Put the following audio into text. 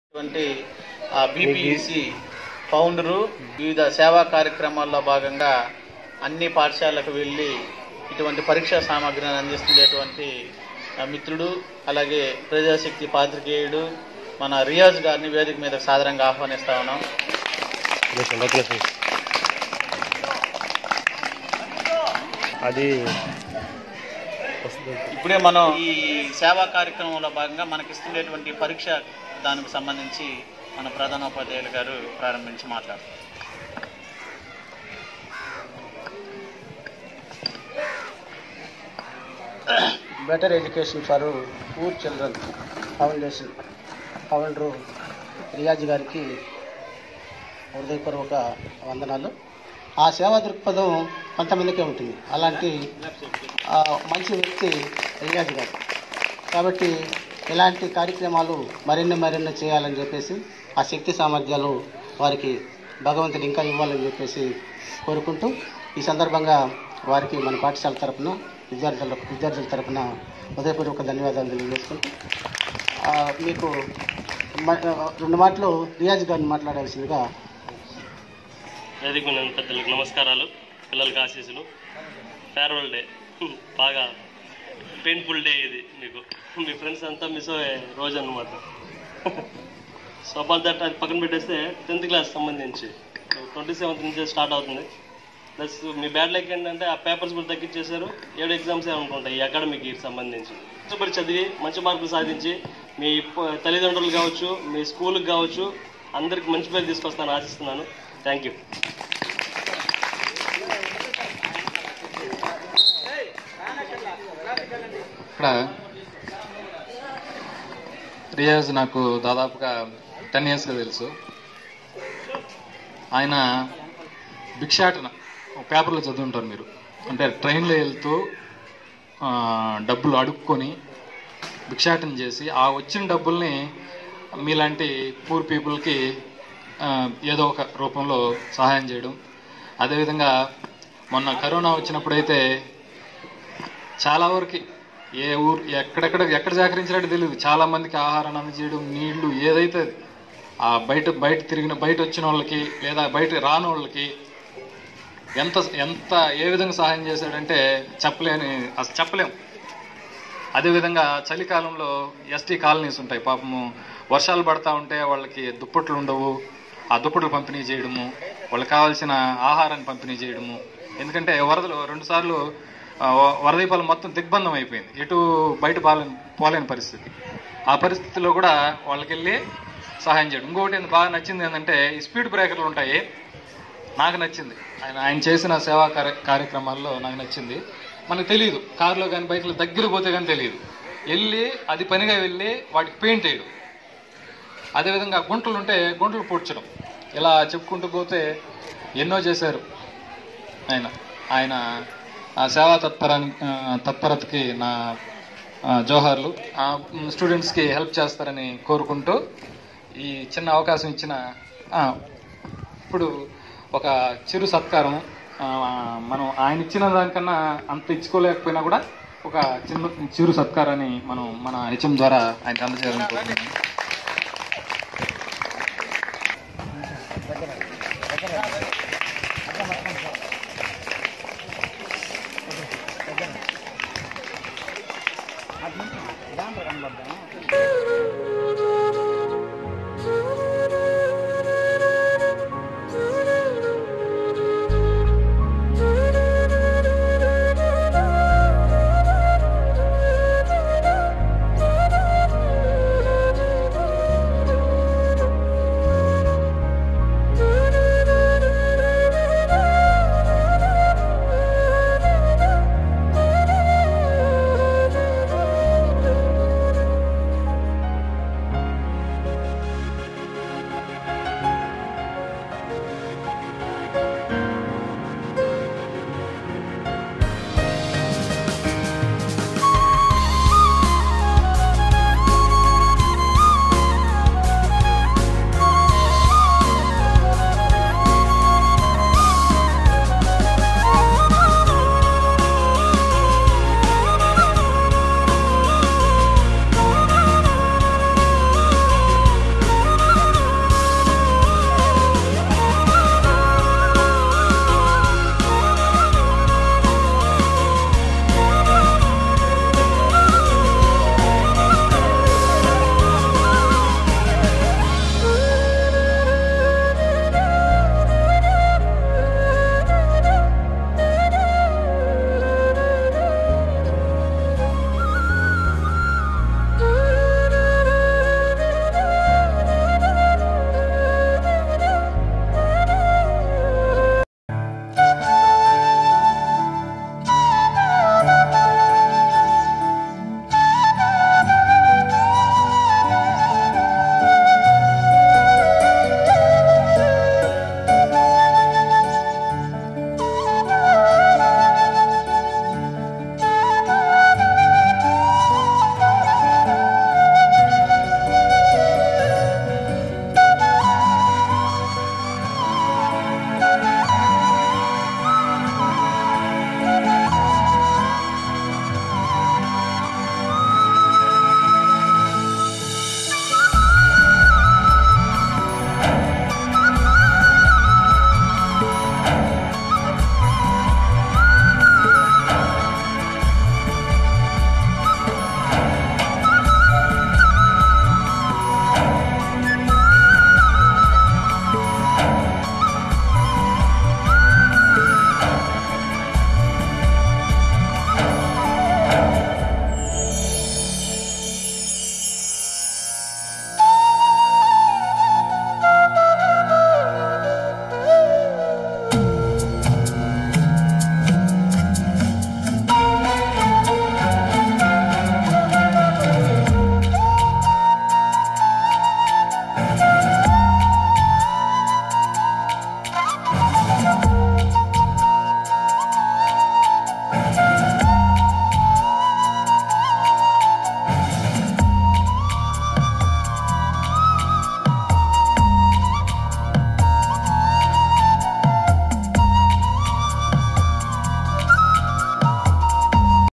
వంటి బీపీఈసి ఫౌండరు వివిధ సేవా కార్యక్రమాల్లో భాగంగా అన్ని పాఠశాలకు వెళ్ళి ఇటువంటి పరీక్షా సామాగ్రిని అందిస్తుండేటువంటి ఆ, మిత్రుడు అలాగే ప్రజాశక్తి పాత్రికేయుడు మన రియాజ్ గారిని వేదిక మీద సాదరంగా ఆహ్వానిస్తా ఉన్నాం అది ఇప్పుడే మనం ఈ సేవా కార్యక్రమంలో భాగంగా మనకి ఇస్తుండేటువంటి పరీక్ష దానికి సంబంధించి మన ప్రధానోపాధ్యాయులు గారు ప్రారంభించి మాట్లాడతారు better education for poor children foundation founder Riyaz గారికి హృదయపూర్వక వందనాలు ఆ సేవా దృక్పథం కొంతమందికే ఉంటుంది అలాంటి ఆ, మంచి వ్యక్తి రియాజ్ గారు కాబట్టి ఇలాంటి కార్యక్రమాలు మరిన్ని మరిన్ని చేయాలని చెప్పేసి ఆ శక్తి సామర్థ్యాలు వారికి భగవంతుడు ఇంకా ఇవ్వాలని చెప్పేసి కోరుకుంటూ ఈ సందర్భంగా వారికి మన పాఠశాల తరపున విద్యార్థుల విద్యార్థుల తరపున హృదయపూర్వక ధన్యవాదాలు తెలియజేసుకుంటూ ఆ, మీకు మ- రెండు మాటలు రియాజ్ గారిని మాట్లాడాల్సిందిగా వేదిక మీద ఉన్న పెద్దలకు నమస్కారాలు పిల్లలకి ఆశీస్సులు ఫేర్వెల్ డే బాగా పెయిన్ఫుల్ డే ఇది మీకు మీ ఫ్రెండ్స్ అంతా మిస్ అయ్యే రోజు అనమాట సో అబౌట్ దట్ అది పక్కన పెట్టేస్తే టెన్త్ క్లాస్ సంబంధించి ట్వంటీ సెవెంత్ నుంచి స్టార్ట్ అవుతుంది ప్లస్ మీ బ్యాడ్ లైక్ ఏంటంటే ఆ పేపర్స్ కూడా తగ్గించేశారు ఏడు ఎగ్జామ్స్ అనుకుంటాయి ఈ అకాడమీకి సంబంధించి కష్టపడి చదివి మంచి మార్కులు సాధించి మీ ప- తల్లిదండ్రులు కావచ్చు మీ స్కూల్కి కావచ్చు అందరికి మంచి పేరు తీసుకొస్తాను ఆశిస్తున్నాను థ్యాంక్ యూ ఇక్కడ రియాజ్ నాకు దాదాపుగా టెన్ ఇయర్స్గా తెలుసు ఆయన భిక్షాటన ఒక పేపర్లో చదువుంటారు మీరు అంటే ట్రైన్లో వెళ్తూ ఆ, డబ్బులు అడుక్కొని భిక్షాటన చేసి ఆ వచ్చిన డబ్బుల్ని మీలాంటి పూర్ పీపుల్కి ఏదో ఒక రూపంలో సహాయం చేయడం అదేవిధంగా మొన్న కరోనా వచ్చినప్పుడైతే చాలా వరకు ఏ ఊరు ఎక్కడెక్కడ ఎక్కడ సేకరించినట్టు తెలియదు చాలా మందికి ఆహారాన్ని అందజేయడం నీళ్లు ఏదైతే అది. ఆ బయట బయట తిరిగిన బయట వచ్చిన వాళ్ళకి లేదా బయట రాని వాళ్ళకి ఎంత ఎంత ఏ విధంగా సహాయం చేశాడంటే చెప్పలేని అసలు చెప్పలేం అదేవిధంగా చలికాలంలో ఎస్టీ కాలనీస్ ఉంటాయి పాపము వర్షాలు పడతా ఉంటే వాళ్ళకి దుప్పట్లు ఉండవు ఆ దుప్పట్లు పంపిణీ చేయడము వాళ్ళకి కావాల్సిన ఆహారాన్ని పంపిణీ చేయడము ఎందుకంటే వరదలు రెండుసార్లు ఆ, వ- వరదీపాలు మొత్తం దిగ్బంధం అయిపోయింది ఎటు బయట పోలేని పోలేని పరిస్థితి ఆ పరిస్థితిలో కూడా వాళ్ళకి వెళ్ళి సహాయం చేయడం ఇంకొకటి ఏంది బాగా నచ్చింది ఏంటంటే ఈ స్పీడ్ బ్రేకర్లు ఉంటాయి నాకు నచ్చింది ఆయన ఆయన చేసిన సేవా కార్య కార్యక్రమాల్లో నాకు నచ్చింది మనకు తెలియదు కారులో కానీ బైక్లో దగ్గర పోతే కానీ తెలియదు వెళ్ళి అది పనిగా వెళ్ళి వాటికి పెయింట్ వేయడం అదేవిధంగా గుంటలు ఉంటే గుంటలు పూడ్చడం ఇలా చెప్పుకుంటూ పోతే ఎన్నో చేశారు ఆయన ఆయన ఆ సేవా తత్పరాని ఆ, తత్పరతకి నా ఆ, జోహార్లు ఆ, మ్, స్టూడెంట్స్కి హెల్ప్ చేస్తారని కోరుకుంటూ ఈ చిన్న అవకాశం ఇచ్చిన ఆ, ఇప్పుడు ఒక చిరు సత్కారం ఆ, మనం ఆయన ఇచ్చిన దానికన్నా అంత ఇచ్చుకోలేకపోయినా కూడా ఒక చిన్న చిరు సత్కారాన్ని మనం మన హెచ్ఎం ద్వారా ఆయనకు అందజేయాలని కోరుకుంటున్నాం